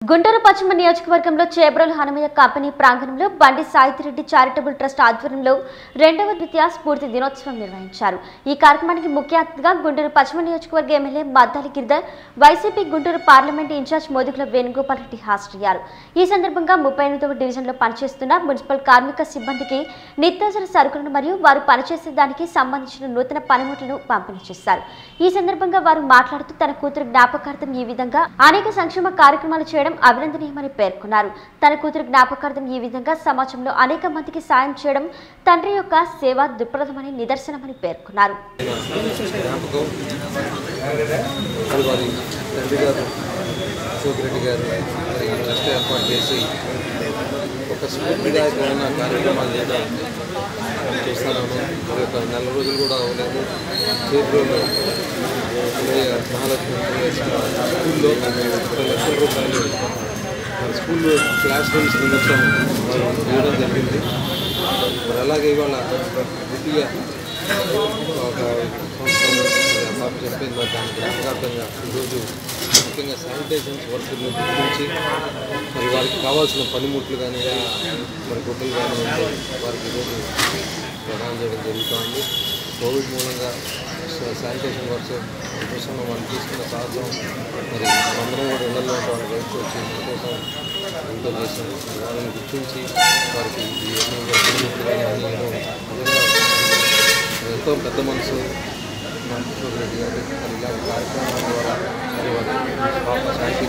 గుంటూరు పశ్చిమ నియోజకవర్గంలో చేబ్రోలు హనుమయ్య కంపెనీ ప్రాంగణంలో బండి సాయితిరెడ్డి చారిటబుల్ ట్రస్ట్ ఆధ్వర్యంలో రెండవ ద్వితీయ స్ఫూర్తి దినోత్సవం నిర్వహించారు ఈ కార్యక్రమానికి ముఖ్య అతిథిగా గుంటూరు పశ్చిమ నియోజకవర్గ MLA Maddali Giridhar YCP Guntur parliament in charge Modugula Venugopal Reddy హాజరయ్యారు ఈ సందర్భంగా ముప్పై ఎనిమిదవ డివిజన్లో పనిచేస్తున్న మున్సిపల్ కార్మిక సిబ్బందికి నిత్యావసర సరుకులను మరియు వారు పనిచేసే దానికి సంబంధించిన నూతన పనిముట్లను పంపిణీ చేశారు ఈ సందర్భంగా వారు మాట్లాడుతూ తన కూతురు జ్ఞాపకార్థం ఈ విధంగా అనేక సంక్షేమ కార్యక్రమాలు చేయడం అభినందనీయమని పేర్కొన్నారు తన కూతురు జ్ఞాపకార్థం ఈ విధంగా సమాజంలో అనేక మందికి సాయం చేయడం తండ్రి యొక్క సేవ దృక్పథమని నిదర్శనమని పేర్కొన్నారు జ్ఞాపకం మరి వారి తండ్రి గారు అశోక్ రెడ్డి గారు మరి ఈ ట్రస్ట్ ఏర్పాటు చేసి ఒక స్ఫూర్తిదాయకమైన కార్యక్రమాలు చేయడం చూస్తున్నాను మరి ఒక నెల రోజులు కూడా అవ్వలేదు చేతిలో ఉదయ మహాలక్ష్మి స్కూల్లో ఒక లక్షల రూపాయలు మరి స్కూల్లో క్లాస్ రూమ్స్ నిమిత్తం వాళ్ళు చేయడం జరిగింది మరి అలాగే ఇవాళ గుడ్డిగా ఒక సంవత్సరం పాప చెప్పింది మరి దానికి జ్ఞాపకార్థంగా ఈరోజు ముఖ్యంగా శానిటైజేషన్ వర్కులను గుర్తించి మరి వారికి కావాల్సిన పనిముట్లు కానీ మరి గుడ్డలు కానీ ఉంటే వారికి ఈరోజు ప్రదానం చేయడం జరుగుతోంది కోవిడ్ మూలంగా స- శానిటేషన్ వర్క్స్ కోసం వాళ్ళు తీసుకున్న సాహసం మరి అందరం కూడా ఇళ్లలో వాళ్ళు బయటకు వచ్చి ఇంటి కోసం ఎంతో చేసింది వాళ్ళని గుర్తించి వారికి ఈ ఎన్నో పనిముట్లు కానీ అన్ని ఇవ్వడం నిజంగా ఎంతో పెద్ద మనసు మన అశోక్ రెడ్డి గారు మరి ఇలాంటి కార్యక్రమాల ద్వారా మరి వారి పాప శాంతి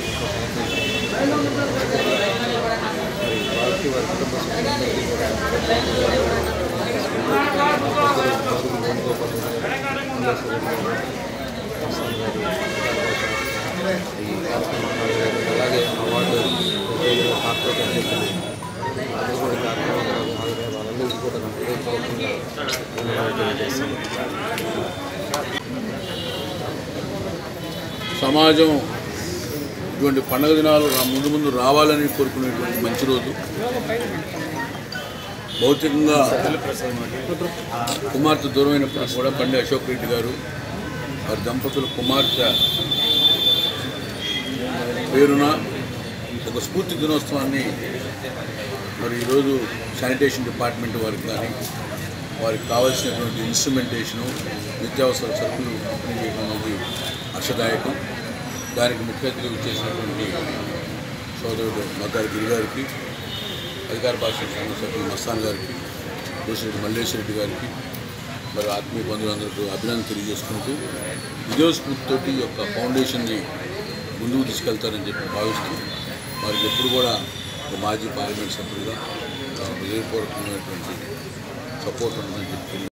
మరి వారికి వారి కుటుంబ సభ్యులందరికీ కూడా వేణుగోపాల్ రెడ్డి గారు, మల్లేశ్వర రెడ్డి గారు, మస్తాన్ గారు, ఈ కార్యక్రమాలు అలాగే అవార్డు కార్పొరేట్ అధ్యక్షులు అందరూ కూడా కార్యక్రమాలు హాజరయ్యారు వాళ్ళందరికీ కూడా నా హృదయపూర్వకంగా ధన్యవాదాలు తెలియజేస్తున్నాను సమాజం ఇటువంటి పండుగ దినాలు రా- ముందు ముందు రావాలని కోరుకునేటువంటి మంచి రోజు భౌతికంగా కుమార్తె దూరమైనప్పటికీ కూడా బండి అశోక్ రెడ్డి గారు వారి దంపతుల కుమార్తె పేరున ఒక స్ఫూర్తి దినోత్సవాన్ని మరి ఈరోజు శానిటేషన్ డిపార్ట్మెంట్ వారికి కానీ వారికి కావాల్సినటువంటి ఇన్స్ట్రుమెంటేషను నిత్యావసర సరుకులు పంపిణీ చేయడం అనేది హర్షదాయకం దానికి ముఖ్య అతిథిగా చేసినటువంటి సోదరుడు మద్దారి గిరి గారికి అధికార భాష సంఘ సభ్యులు మస్తాన్ గారికి ప్రెసిడెంట్ మల్లేశ్వర రెడ్డి గారికి మరి ఆత్మీయ బంధువులందరికీ అభినందన తెలియజేసుకుంటూ ఇదే స్ఫూర్తితోటి ఈ యొక్క ఫౌండేషన్ని ముందుకు తీసుకెళ్తారని చెప్పి భావిస్తూ వారికి ఎప్పుడు కూడా ఒక మాజీ పార్లమెంట్ సభ్యులుగా ఆ, హృదయపూర్వకమైనటువంటి సపోర్ట్ ఉందని చెప్పి